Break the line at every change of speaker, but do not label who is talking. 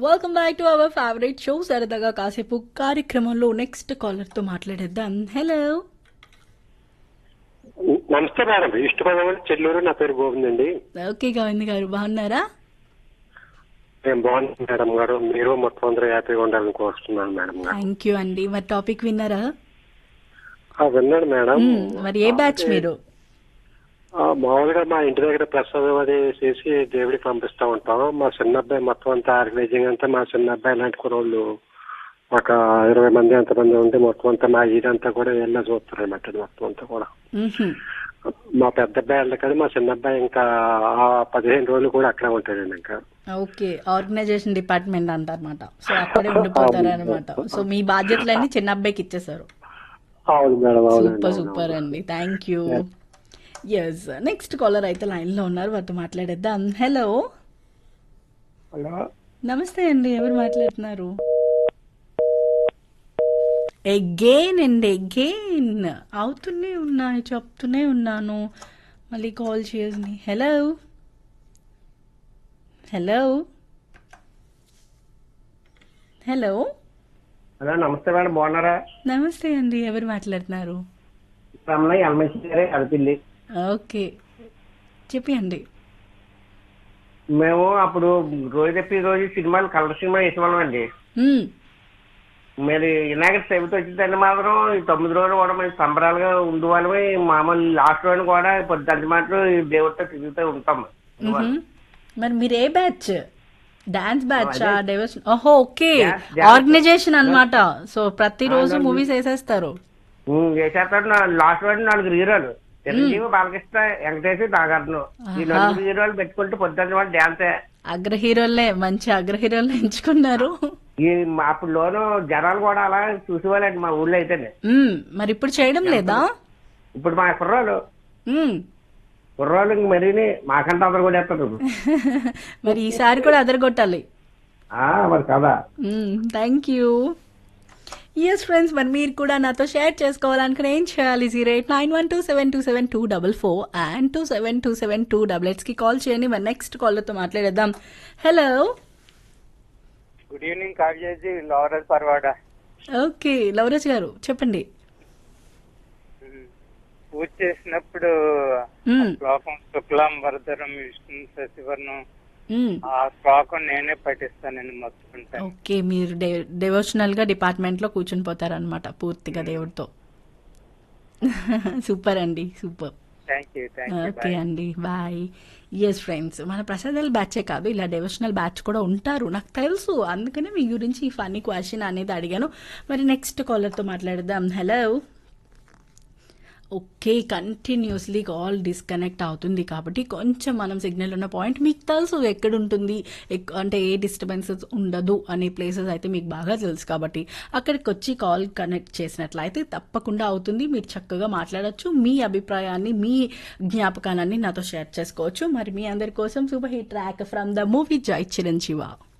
Welcome back to our favourite show సరదాగా కాసేపు కార్యక్రమంలో నెక్స్ట్ కాలర్ తో మాట్లాడేద్దాం హలో
నమస్తే మేడం ఇష్టపదం చెల్లూరు నా పేరు గోవింద్ అండి
ఓకే గోవింద్ గారు బాగున్నారా
నేను బాగున్నాను మేడం గారు మీరు మొత్తం అందరూ హ్యాపీగా ఉండాలని కోరుతున్నాను మేడం గారు
థ్యాంక్ యూ అండి మరి టాపిక్ విన్నారా
ఆ, విన్నాడు మేడం
మ్మ్, మరి ఏ బ్యాచ్ మీరు
ఆ, మామూలుగా మా ఇంటి దగ్గర ప్రసాదం అది చేసి దేవుడికి పంపిస్తా ఉంటాం మా చిన్న అబ్బాయి మొత్తం అంతా ఆర్గనైజింగ్ అంతా మా చిన్న అబ్బాయి లాంటి కురోళ్ళు ఒక ఇరవై మంది ఎంతమంది ఉంటే మొత్తం అంతా మా ఇదంతా కూడా వెళ్ళా చూస్తారు అన్నమాట మొత్తం అంతా కూడా
మ్మ్హ్మ్.
మా పెద్ద అబ్బాయి వెళ్ళదు మా చిన్న అబ్బాయి ఇంకా ఆ పదిహేను రోజులు కూడా అక్కడే ఉంటాడండి ఇంకా
ఓకే ఆర్గనైజేషన్ డిపార్ట్మెంట్ అంటారన్నమాట సో అక్కడే ఉండిపోతారు అనమాట సో మీ బాధ్యతలన్నీ చిన్న అబ్బాయికి ఇచ్చేసారు
అవును మేడం అవును
సూపర్ సూపర్ అండి thank you yes next caller అయితే లైన్ లో ఉన్నారు వారితో మాట్లాడేద్దాం హలో
హలో
నమస్తే అండి ఎవరు మాట్లాడుతున్నారు ఎగైన్ అండ్ ఎగైన్ అవుతూనే ఉన్నాయి చెప్తూనే ఉన్నాను మళ్ళీ కాల్ చేసి హలో హలో హలో
హలో నమస్తే మేడం బాగున్నారా
నమస్తే అండి ఎవరు మాట్లాడుతున్నారు
రమణ ఎల్మసి గారే అడిపింది
ఓకే చెప్పండి
మేము అప్పుడు రోజు తప్పి రోజు సినిమాలు కలర్ సినిమా వేసేవాళ్ళం అండి
మ్మ్.
మరి ఇలాగ సెవెంత్ వచ్చిందంటే మాత్రం ఈ తొమ్మిది రోజులు కూడా మేము సంబరాలుగా ఉండేవాళ్ళమే మామూలు లాస్ట్ రోజు కూడా పొద్దుంటి మాత్రం ఈ దేవుడితో తిరుగుతూ ఉంటాం
మ్మ్. మరి మీరు ఏ బ్యాచ్ డాన్స్ బ్యాచ్ డైవర్షన్ ఓహో ఓకే
Dance, dance.
ఆర్గనైజేషన్ అన్నమాట సో ప్రతిరోజు మూవీస్ వేసేస్తారు
ఉమ్, వేసేస్తాడు నా- లాస్ట్ రోజు నాలుగు హీరోలు చిరంజీవి బాలకృష్ణ వెంకటేష్ నాగార్జున ఈ నలుగురు హీరోలు పెట్టుకుంటూ పొద్దున్న వాళ్ళు డాన్సే
అగ్ర హీరోలే మంచి అగ్ర హీరోలు ఎంచుకున్నారు
ఈ మా- అప్పుడు లోను జనాలు కూడా అలా చూసేవాళ్ళండి మా ఊళ్ళో అయితే
మ్మ్. మరి ఇప్పుడు చేయడం లేదా
ఇప్పుడు మా కుర్రోళ్ళు
మ్మ్.
కుర్రోళ్ళు ఇంక మరీని మాకంటే అందరు కూడా వేస్తారు
మరి ఈసారి కూడా అదరగొట్టాలి
ఆ, మరి కదా
థ్యాంక్ యూ ఎస్ ఫ్రెండ్స్ మరి మీరు కూడా నాతో షేర్ చేసుకోవాలనుకుని ఏం చేయాలి zero eight nine one two seven two seven two double four and two seven two seven two double ఎయిట్స్కి కాల్ చేయండి మరి నెక్స్ట్ కాలర్తో మాట్లాడేద్దాం హలో
గుడ్ ఈవినింగ్ కాల్ చేసి లోవరల్ పర్వాడ
ఓకే లవరాజ్ గారు చెప్పండి
పూజ చేసినప్పుడు
మ్మ్.
శ్లోకం శుక్లాం వరదరం విష్ణు శశివర్ణం
మ్మ్.
ఆ శ్లోకం నేనే పఠిస్తానని మొత్తుకుంటాను
ఓకే మీరు డెవోషనల్ గా డిపార్ట్మెంట్ లో కూర్చుని పోతారనమాట పూర్తిగా దేవుడితో సూపర్ అండి super
thank you thank you
okay అండి బాయ్ ఎస్ ఫ్రెండ్స్ మన ప్రసాదాల బ్యాచే కాదు ఇలా డెవోషనల్ బ్యాచ్ కూడా ఉంటారు నాకు తెలుసు అందుకనే మీ గురించి ఈ ఫన్నీ క్వశ్చన్ అనేది అడిగాను మరి నెక్స్ట్ కాలర్తో మాట్లాడదాం hello okay continuously call disconnect అవుతుంది కాబట్టి కొంచెం మనం సిగ్నల్ ఉన్న పాయింట్ మీకు తెలుసు ఎక్కడ ఉంటుంది ఎక్- అంటే ఏ డిస్టర్బెన్సెస్ ఉండదు అనే ప్లేసెస్ అయితే మీకు బాగా తెలుసు కాబట్టి అక్కడికి వచ్చి కాల్ కనెక్ట్ చేసినట్లయితే తప్పకుండా అవుతుంది మీరు చక్కగా మాట్లాడొచ్చు మీ అభిప్రాయాన్ని మీ జ్ఞాపకాన్ని నాతో షేర్ చేసుకోవచ్చు మరి మీ అందరి కోసం super hit track from the movie Jai చిరంజీవ